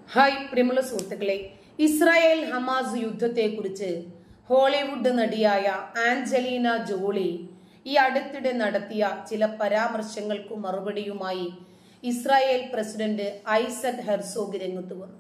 Hi പ്രിയമുള്ള സുഹൃത്തുക്കളെ Israel Hamas യുദ്ധത്തെക്കുറിച്ച് ഹോളിവുഡ് നടിയായ ആഞ്ചലീന ജോളി ഈ അടുത്തിടെ നടത്തിയ ചില പരാമർശങ്ങൾക്ക് മറുപടിയുമായി ഇസ്രായേൽ പ്രസിഡന്റ് ഐസക് ഹെർസോഗ് രംഗത്ത് വന്നു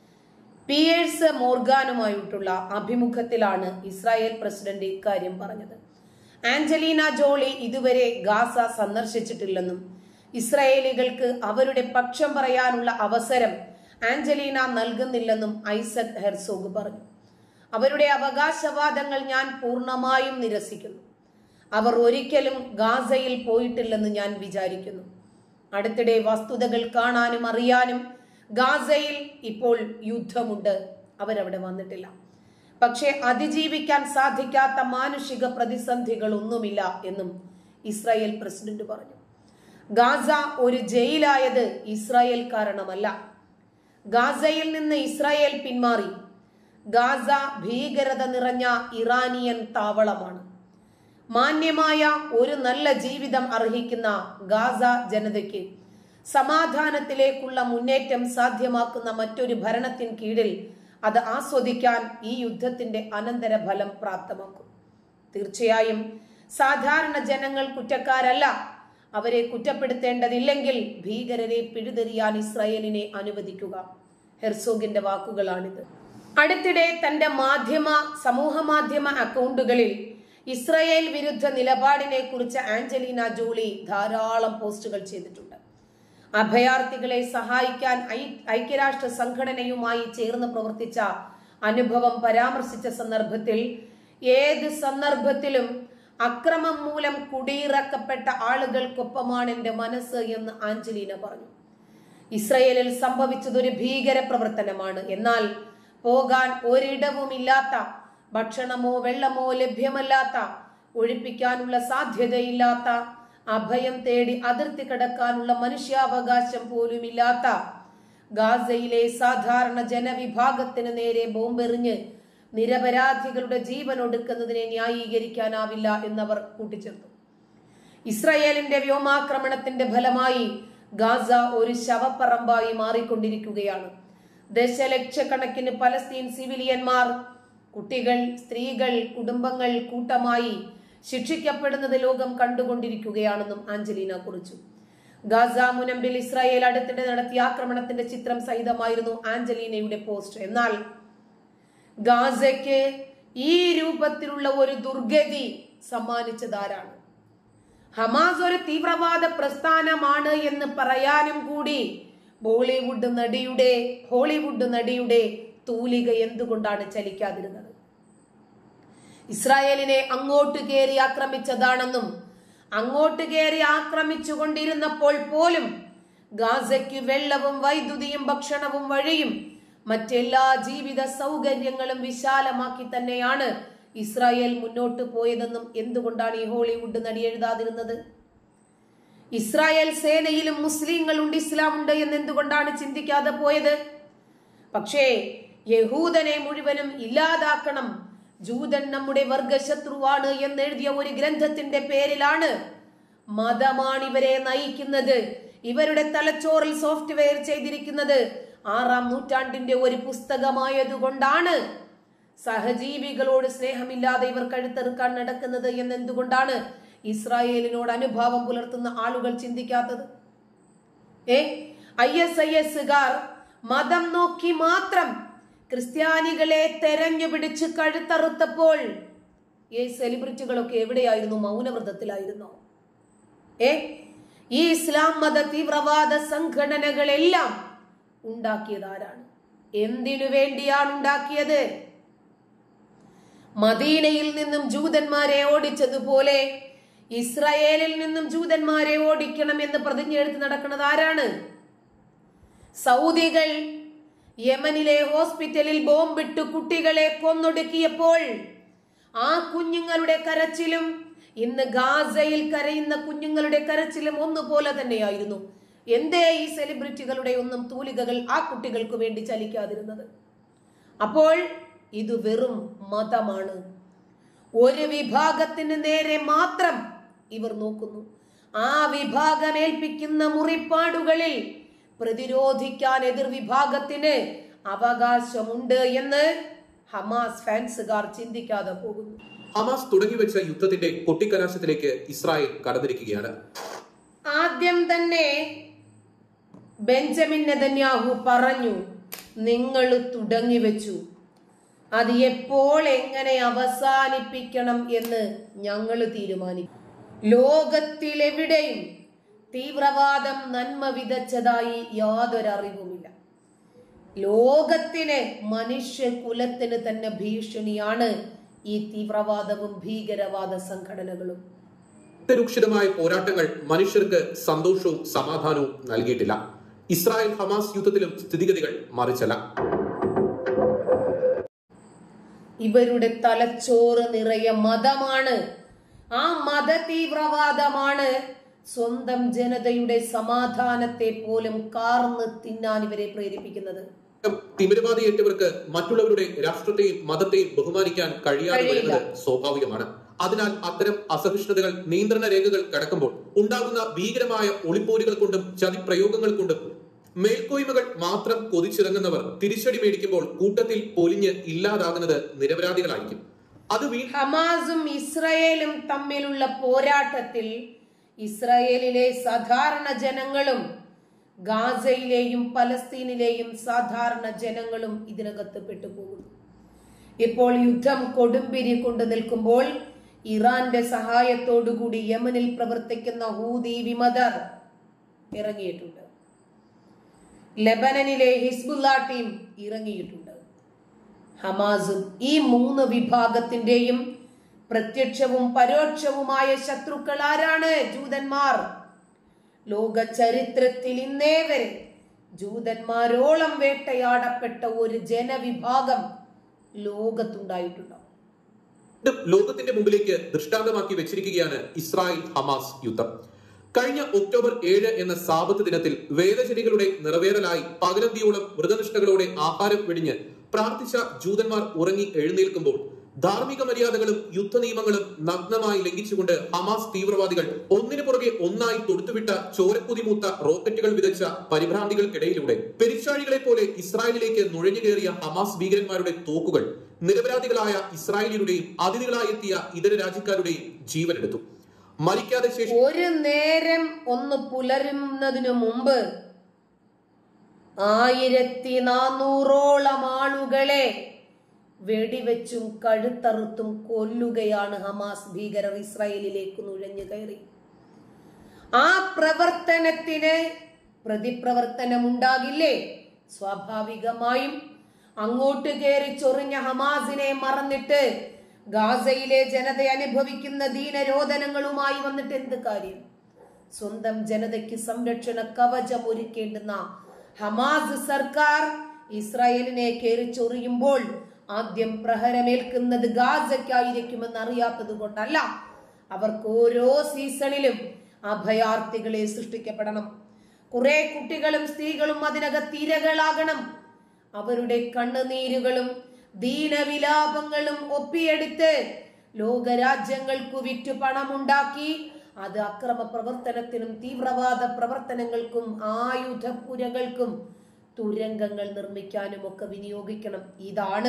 പിയേഴ്സ് മോർഗാനുമായിട്ടുള്ള അഭിമുഖത്തിലാണ് ഇസ്രായേൽ പ്രസിഡന്റ് ഇക്കാര്യം പറഞ്ഞത് ആഞ്ചലീന ജോളി ഇതുവരെ ഗാസ സന്ദർശിച്ചിട്ടില്ലെന്നും ഇസ്രായേലികൾക്ക് അവരുടെ പക്ഷം പറയാനുള്ള അവസരം ആഞ്ചലീന നൽകുന്നില്ലെന്നും ഐസക് ഹെർസോഗ് പറഞ്ഞു അവരുടെ അവകാശവാദങ്ങൾ ഞാൻ പൂർണ്ണമായും നിരസിക്കുന്നു അവർ ഒരിക്കലും ഗാസയിൽ പോയിട്ടില്ലെന്ന് ഞാൻ വിചാരിക്കുന്നു അടുത്തിടെ വസ്തുതകൾ കാണാനും അറിയാനും ഗാസയിൽ ഇപ്പോൾ യുദ്ധമുണ്ട് അവരവിടെ വന്നിട്ടില്ല പക്ഷേ അതിജീവിക്കാൻ സാധിക്കാത്ത മാനുഷിക പ്രതിസന്ധികൾ ഒന്നുമില്ല എന്നും ഇസ്രായേൽ പ്രസിഡന്റ് പറഞ്ഞു ഗാസ ഒരു ജയിലായത് ഇസ്രായേൽ കാരണമല്ല ഗാസയിൽ നിന്ന് ഇസ്രായേൽ പിന്മാറി ഗാസ ഭീകരത നിറഞ്ഞ ഇറാനിയൻ താവളമാണ് മാന്യമായ ഒരു നല്ല ജീവിതം അർഹിക്കുന്ന ഗാസ ജനതയ്ക്ക് സമാധാനത്തിലേക്കുള്ള മുന്നേറ്റം സാധ്യമാക്കുന്ന മറ്റൊരു ഭരണത്തിന് കീഴിൽ അത് ആസ്വദിക്കാൻ ഈ യുദ്ധത്തിന്റെ അനന്തര ഫലം പ്രാപ്തമാക്കും തീർച്ചയായും സാധാരണ ജനങ്ങൾ കുറ്റക്കാരല്ല അവരെ കുറ്റപ്പെടുത്തേണ്ടതില്ലെങ്കിൽ ഭീകരരെ പിഴുതെറിയാൻ ഇസ്രായേലിനെ അനുവദിക്കുക ഹെർസോഗിന്റെ വാക്കുകളാണിത് അടുത്തിടെ തന്റെ മാധ്യമ സമൂഹ മാധ്യമ അക്കൗണ്ടുകളിൽ ഇസ്രായേൽ വിരുദ്ധ നിലപാടിനെ കുറിച്ച് ആഞ്ചലീന ജോളി ധാരാളം പോസ്റ്റുകൾ ചെയ്തിട്ടുണ്ട് അഭയാർത്ഥികളെ സഹായിക്കാൻ ഐക്യരാഷ്ട്ര സംഘടനയുമായി ചേർന്ന് പ്രവർത്തിച്ച അനുഭവം പരാമർശിച്ച സന്ദർഭത്തിൽ ഏത് സന്ദർഭത്തിലും അക്രമം മൂലം കുടിയിറക്കപ്പെട്ട ആളുകൾക്കൊപ്പമാണ് എന്റെ മനസ്സ് എന്ന് ആഞ്ചലീന പറഞ്ഞു ഇസ്രയേലിൽ സംഭവിച്ചതൊരു ഭീകര പ്രവർത്തനമാണ് എന്നാൽ പോകാൻ ഒരിടവുമില്ലാത്ത ഭക്ഷണമോ വെള്ളമോ ലഭ്യമല്ലാത്ത ഒഴിപ്പിക്കാനുള്ള സാധ്യതയില്ലാത്ത അഭയം തേടി അതിർത്തി കടക്കാനുള്ള മനുഷ്യാവകാശം പോലുമില്ലാത്ത ഗാസയിലെ സാധാരണ ജനവിഭാഗത്തിന് നേരെ ബോംബെറിഞ്ഞ് നിരപരാധികളുടെ ജീവൻ ഒടുക്കുന്നതിനെ ന്യായീകരിക്കാനാവില്ല എന്നവർ കൂട്ടിച്ചേർത്തു ഇസ്രയേലിന്റെ വ്യോമാക്രമണത്തിന്റെ ഫലമായി ഗാസ ഒരു ശവപ്പറമ്പായി മാറിക്കൊണ്ടിരിക്കുകയാണ് ദശലക്ഷക്കണക്കിന് പലസ്തീൻ സിവിലിയന്മാർ കുട്ടികൾ സ്ത്രീകൾ കുടുംബങ്ങൾ കൂട്ടമായി ശിക്ഷിക്കപ്പെടുന്നത് ലോകം കണ്ടുകൊണ്ടിരിക്കുകയാണെന്നും ആഞ്ചലീന കുറിച്ചു ഗാസ മുനമ്പിൽ ഇസ്രായേൽ അടുത്തിടെ നടത്തിയ ആക്രമണത്തിന്റെ ചിത്രം സഹിതമായിരുന്നു ആഞ്ചലീനയുടെ പോസ്റ്റ് എന്നാൽ ഗാസയ്ക്ക് ഈ രൂപത്തിലുള്ള ഒരു ദുർഗതി സമ്മാനിച്ചതാരാണ് ഹമാസ് ഒരു തീവ്രവാദ പ്രസ്ഥാനമാണ് എന്ന് പറയാനും കൂടി ബോളിവുഡ് നടിയുടെ ഹോളിവുഡ് നടിയുടെ തൂലിക എന്തുകൊണ്ടാണ് ചലിക്കാതിരുന്നത് ഇസ്രായേലിനെ അങ്ങോട്ട് കയറി ആക്രമിച്ചതാണെന്നും അങ്ങോട്ട് കയറി ആക്രമിച്ചുകൊണ്ടിരുന്നപ്പോൾ പോലും ഗാസയ്ക്ക് വെള്ളവും വൈദ്യുതിയും ഭക്ഷണവും വഴിയും മറ്റെല്ലാ ജീവിത സൗകര്യങ്ങളും വിശാലമാക്കി തന്നെയാണ് ഇസ്രായേൽ മുന്നോട്ട് പോയതെന്നും എന്തുകൊണ്ടാണ് ഈ ഹോളിവുഡ് നടി എഴുതാതിരുന്നത് ഇസ്രായേൽ സേനയിലും മുസ്ലിങ്ങളുണ്ട് ഇസ്ലാമുണ്ട് എന്ന് എന്തുകൊണ്ടാണ് ചിന്തിക്കാതെ പോയത് പക്ഷേ യഹൂദനെ മുഴുവനും ഇല്ലാതാക്കണം ജൂതൻ നമ്മുടെ വർഗശത്രുവാണ് എന്നെഴുതിയ ഒരു ഗ്രന്ഥത്തിന്റെ പേരിലാണ് മതമാണ് ഇവരെ നയിക്കുന്നത് ഇവരുടെ തലച്ചോറിൽ സോഫ്റ്റ്വെയർ ചെയ്തിരിക്കുന്നത് ആറാം നൂറ്റാണ്ടിന്റെ ഒരു പുസ്തകമായതുകൊണ്ടാണ് സഹജീവികളോട് സ്നേഹമില്ലാതെ ഇവർ കഴുത്തെറുക്കാൻ നടക്കുന്നത് എന്നെന്തുകൊണ്ടാണ് ഇസ്രായേലിനോട് അനുഭാവം പുലർത്തുന്ന ആളുകൾ ചിന്തിക്കാത്തത് ഏ ഐ എസ് ഐ എസുകാർ മതം നോക്കി മാത്രം ക്രിസ്ത്യാനികളെ തെരഞ്ഞു പിടിച്ച് കഴുത്തറുത്തപ്പോൾ ഈ സെലിബ്രിറ്റികളൊക്കെ എവിടെയായിരുന്നു മൗനവ്രതത്തിലായിരുന്നോ ഏ ഈ ഇസ്ലാം മത തീവ്രവാദ സംഘടനകളെല്ലാം ഉണ്ടാക്കിയത് ആരാണ് എന്തിനു വേണ്ടിയാണ് ഉണ്ടാക്കിയത് മദീനയിൽ നിന്നും ജൂതന്മാരെ ഓടിച്ചതുപോലെ ഇസ്രായേലിൽ നിന്നും ജൂതന്മാരെ ഓടിക്കണം എന്ന് പ്രതിജ്ഞ എടുത്ത് നടക്കുന്നത് ആരാണ് സൗദികൾ യമനിലെ ഹോസ്പിറ്റലിൽ ബോംബിട്ട് കുട്ടികളെ കൊന്നൊടുക്കിയപ്പോൾ ആ കുഞ്ഞുങ്ങളുടെ കരച്ചിലും ഇന്ന് ഗാസയിൽ കരയുന്ന കുഞ്ഞുങ്ങളുടെ കരച്ചിലും ഒന്നുപോലെ തന്നെയായിരുന്നു എന്തേ ഈ സെലിബ്രിറ്റികളുടെ ഒന്നും തൂലികകൾ ആ കുട്ടികൾക്ക് വേണ്ടി ചലിക്കാതിരുന്നത് അപ്പോൾ ഇത് വെറും മതമാണ് ഒരു വിഭാഗത്തിന് നേരെ മാത്രം ഇവർ നോക്കുന്നു ആ വിഭാഗം ഏൽപ്പിക്കുന്ന മുറിപ്പാടുകളിൽ പ്രതിരോധിക്കാൻ എതിർ വിഭാഗത്തിന് അവകാശമുണ്ട് എന്ന് ഹമാസ് ഫാൻസുകാർ ചിന്തിക്കാതെ പോകുന്നു ഹമാസ് തുടങ്ങിവെച്ച യുദ്ധത്തിന്റെ കൊട്ടിക്കലാശത്തിലേക്ക് ഇസ്രായേൽ കടന്നിരിക്കുകയാണ് ആദ്യം തന്നെ ബെഞ്ചമിൻ നെതന്യാഹു പറഞ്ഞു നിങ്ങൾ തുടങ്ങി വെച്ചു അത് എപ്പോൾ എങ്ങനെ അവസാനിപ്പിക്കണം എന്ന് ഞങ്ങൾ തീരുമാനിക്കും ലോകത്തിലെവിടെയും തീവ്രവാദം നന്മ വിതച്ചതായി യാതൊരറിവുമില്ല ലോകത്തിന് മനുഷ്യകുലത്തിന് തന്നെ ഭീഷണിയാണ് ഈ തീവ്രവാദവും ഭീകരവാദ സംഘടനകളും രൂക്ഷിതമായ പോരാട്ടങ്ങൾ മനുഷ്യർക്ക് സന്തോഷവും സമാധാനവും നൽകിയിട്ടില്ല ഇസ്രായേൽ ഹമാസ് യുദ്ധത്തിലും സ്ഥിതിഗതികൾ മറിച്ചല്ല ഇവരുടെ തലച്ചോറ് നിറയെ മതമാണ് ആ മത തീവ്രവാദമാണ് സ്വന്തം ജനതയുടെ സമാധാനത്തെ പോലും കാർന്ന് തിന്നാൻ ഇവരെ പ്രേരിപ്പിക്കുന്നത് തിമിരവാദിയേറ്റവർക്ക് മറ്റുള്ളവരുടെ രാഷ്ട്രത്തെയും മതത്തെയും ബഹുമാനിക്കാൻ കഴിയാതെ കഴിയില്ല. വരുന്നത് സ്വാഭാവികമാണ് അതിനാൽ അത്തരം അസഹിഷ്ണുതകൾ നിയന്ത്രണ രേഖകൾ കടക്കുമ്പോൾ ഉണ്ടാകുന്ന ഭീകരമായ ഒളിപ്പോരുകൾ കൊണ്ടും ചതിപ്രയോഗങ്ങൾ കൊണ്ടും മേൽക്കോയ്മകൾ മാത്രം കൊതിച്ചിറങ്ങുന്നവർ തിരിച്ചടി മേടിക്കുമ്പോൾ കൂട്ടത്തിൽ പൊലിഞ്ഞ് ഇല്ലാതാകുന്നത് നിരപരാധികളായിരിക്കും അത് വീ ഹമാസും ഇസ്രയേലും തമ്മിലുള്ള പോരാട്ടത്തിൽ ഇസ്രയേലിലെ സാധാരണ ജനങ്ങളും ഗാസയിലെയും പലസ്തീനിലെയും സാധാരണ ജനങ്ങളും ഇതിനകത്ത് പെട്ടുപോകുന്നു ഇപ്പോൾ യുദ്ധം കൊടുമ്പിരി കൊണ്ടു നിൽക്കുമ്പോൾ ഇറാന്റെ സഹായത്തോടുകൂടി യമനിൽ പ്രവർത്തിക്കുന്ന ഹൂതി വിമതർ ഇറങ്ങിയിട്ടുണ്ട് ലെബനനിലെ ഹിസ്ബുല്ല ടീം ഇറങ്ങിയിട്ടുണ്ട് ഹമാസും ഈ മൂന്ന് വിഭാഗത്തിന്റെയും പ്രത്യക്ഷവും പരോക്ഷവുമായ ശത്രുക്കൾ ആരാണ് ജൂതന്മാർ ലോക ചരിത്രത്തിൽ ഇന്നേ വരെ ജൂതന്മാരോളം വേട്ടയാടപ്പെട്ട ഒരു ജനവിഭാഗം ലോകത്തുണ്ടായിട്ടുണ്ടാവും വീണ്ടും ലോകത്തിന്റെ മുമ്പിലേക്ക് ദൃഷ്ടാന്തമാക്കി വെച്ചിരിക്കുകയാണ് ഇസ്രായേൽ ഹമാസ് യുദ്ധം കഴിഞ്ഞ ഒക്ടോബർ ഏഴ് എന്ന സാപത്ത് ദിനത്തിൽ വേദചരികളുടെ നിറവേറലായി പകലന്തിയോളം വ്രതനിഷ്ഠകളോടെ ആഹാരം വെടിഞ്ഞ് പ്രാർത്ഥിച്ച ജൂതന്മാർ ഉറങ്ങി എഴുന്നേൽക്കുമ്പോൾ ധാർമ്മിക മര്യാദകളും യുദ്ധ നിയമങ്ങളും നഗ്നമായി ലംഘിച്ചുകൊണ്ട് ഹമാസ് തീവ്രവാദികൾ ഒന്നിനു പുറകെ ഒന്നായി തൊടുത്തുവിട്ട ചോരക്കുതിമൂത്ത റോക്കറ്റുകൾ വിതച്ച പരിഭ്രാന്തികൾക്കിടയിലൂടെ പെരിച്ചാഴികളെ പോലെ ഇസ്രായേലിലേക്ക് നുഴഞ്ഞു കയറിയ ഹമാസ് ഭീകരന്മാരുടെ തോക്കുകൾ നിരപരാധികളായ ഇസ്രായേലിയുടെയും അതിഥികളായെത്തിയ ഇതര രാജ്യക്കാരുടെയും ജീവനെടുത്തു മരിക്കാതെ ശേഷി ഒരു നേരം ഒന്ന് പുലരുന്നതിനു മുമ്പ് ആയിരത്തി നാനൂറോളം ആളുകളെ വെടിവെച്ചും കഴുത്തറുത്തും കൊല്ലുകയാണ് ഹമാസ് ഭീകരർ ഇസ്രായേലിലേക്ക് നുഴഞ്ഞു കയറി ആ പ്രവർത്തനത്തിന് പ്രതിപ്രവർത്തനമുണ്ടാകില്ലേ സ്വാഭാവികമായും അങ്ങോട്ട് കയറി ചൊറിഞ്ഞ ഹമാസിനെ മറന്നിട്ട് ഗാസയിലെ ജനത അനുഭവിക്കുന്ന ദീനരോധനങ്ങളുമായി വന്നിട്ട് എന്ത് കാര്യം സ്വന്തം ജനതയ്ക്ക് സംരക്ഷണ കവചം ഒരുക്കേണ്ടുന്ന ഹമാസ് സർക്കാർ ഇസ്രായേലിനെ കയറി ചൊറിയുമ്പോൾ ആദ്യം പ്രഹരമേൽക്കുന്നത് ഗാസയ്ക്കായിരിക്കുമെന്ന് അറിയാത്തത് കൊണ്ടല്ല അവർക്ക് ഓരോ സീസണിലും അഭയാർത്ഥികളെ സൃഷ്ടിക്കപ്പെടണം കുറെ കുട്ടികളും സ്ത്രീകളും അതിനകത്ത് ഇരകളാകണം അവരുടെ കണ്ണുനീരുകളും ദീനവിലാപങ്ങളും ഒപ്പിയെടുത്ത് ലോകരാജ്യങ്ങൾക്കു വിറ്റു പണമുണ്ടാക്കി അത് അക്രമ പ്രവർത്തനത്തിനും തീവ്രവാദ പ്രവർത്തനങ്ങൾക്കും ആയുധപുരകൾക്കും തുരങ്കങ്ങൾ നിർമ്മിക്കാനും ഒക്കെ വിനിയോഗിക്കണം ഇതാണ്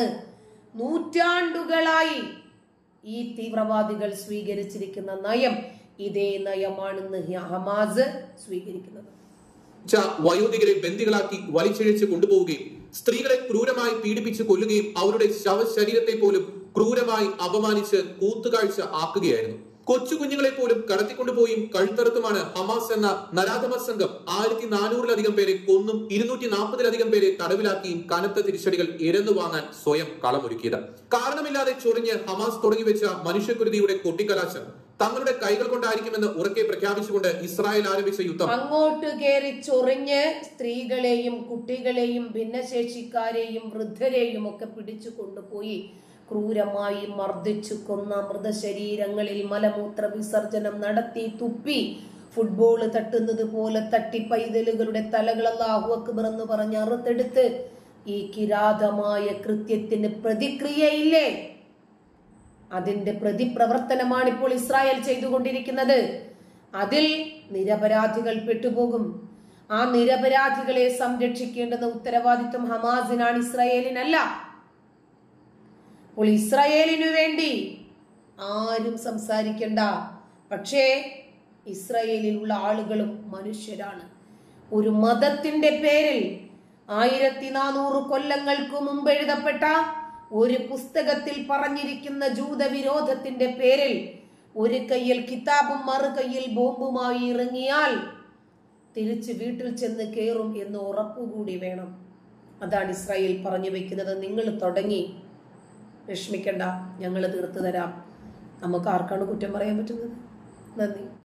നൂറ്റാണ്ടുകളായി ഈ തീവ്രവാദികൾ സ്വീകരിച്ചിരിക്കുന്ന നയം ഇതേ നയമാണെന്ന് ഹമാസ് സ്വീകരിക്കുന്നത് ച്ച വയോധികരെ ബന്ദികളാക്കി വലിച്ചിഴച്ച് കൊണ്ടുപോവുകയും സ്ത്രീകളെ ക്രൂരമായി പീഡിപ്പിച്ച് കൊല്ലുകയും അവരുടെ ശവശരീരത്തെ പോലും ക്രൂരമായി അപമാനിച്ച് കൂത്തുകാഴ്ച ആക്കുകയായിരുന്നു കൊച്ചു കുഞ്ഞുങ്ങളെ പോലും കടത്തിക്കൊണ്ടുപോയും കഴുത്തറുത്തുമാണ് ഹമാസ് എന്ന നരാധമ സംഘം ആയിരത്തി നാനൂറിലധികം പേരെ കൊന്നും ഇരുന്നൂറ്റി നാൽപ്പതിലധികം പേരെ തടവിലാക്കിയും കനത്ത തിരിച്ചടികൾ ഇരന്നു വാങ്ങാൻ സ്വയം കളമൊരുക്കിയത് കാരണമില്ലാതെ ചൊറിഞ്ഞ് ഹമാസ് തുടങ്ങിവെച്ച മനുഷ്യക്കുരുതിയുടെ കൊട്ടിക്കലാശം തങ്ങളുടെ കൈകൾ കൊണ്ടായിരിക്കുമെന്ന് ഉറക്കെ പ്രഖ്യാപിച്ചുകൊണ്ട് ഇസ്രായേൽ ആരംഭിച്ച യുദ്ധം അങ്ങോട്ട് കയറി ചൊറിഞ്ഞ് സ്ത്രീകളെയും കുട്ടികളെയും ഭിന്നശേഷിക്കാരെയും വൃദ്ധരെയും ഒക്കെ പിടിച്ചു കൊണ്ടുപോയി ക്രൂരമായി മർദ്ദിച്ചു കൊന്ന മൃതശരീരങ്ങളിൽ മലമൂത്ര വിസർജനം നടത്തി തുപ്പി ഫുട്ബോൾ തട്ടുന്നത് പോലെ തട്ടി പൈതലുകളുടെ തലകൾ അല്ലാഹു അക്ബർ എന്ന് പറഞ്ഞ് അറുത്തെടുത്ത് ഈ കിരാതമായ കൃത്യത്തിന് പ്രതിക്രിയയില്ലേ അതിന്റെ പ്രതിപ്രവർത്തനമാണ് ഇപ്പോൾ ഇസ്രായേൽ ചെയ്തുകൊണ്ടിരിക്കുന്നത് അതിൽ നിരപരാധികൾ പെട്ടുപോകും ആ നിരപരാധികളെ സംരക്ഷിക്കേണ്ടുന്ന ഉത്തരവാദിത്വം ഹമാസിനാണ് ഇസ്രായേലിനല്ല അപ്പോൾ ഇസ്രായേലിനു വേണ്ടി ആരും സംസാരിക്കണ്ട പക്ഷേ ഇസ്രായേലിലുള്ള ആളുകളും മനുഷ്യരാണ് ഒരു മതത്തിന്റെ പേരിൽ ആയിരത്തി നാനൂറ് കൊല്ലങ്ങൾക്ക് മുമ്പ് എഴുതപ്പെട്ട ഒരു പുസ്തകത്തിൽ പറഞ്ഞിരിക്കുന്ന ജൂതവിരോധത്തിന്റെ പേരിൽ ഒരു കയ്യിൽ കിതാബും മറു കയ്യിൽ ബോംബുമായി ഇറങ്ങിയാൽ തിരിച്ച് വീട്ടിൽ ചെന്ന് കയറും എന്ന് ഉറപ്പുകൂടി വേണം അതാണ് ഇസ്രായേൽ പറഞ്ഞു വെക്കുന്നത് നിങ്ങൾ തുടങ്ങി വിഷമിക്കണ്ട ഞങ്ങൾ തീർത്തു തരാം നമുക്ക് ആർക്കാണ് കുറ്റം പറയാൻ പറ്റുന്നത് നന്ദി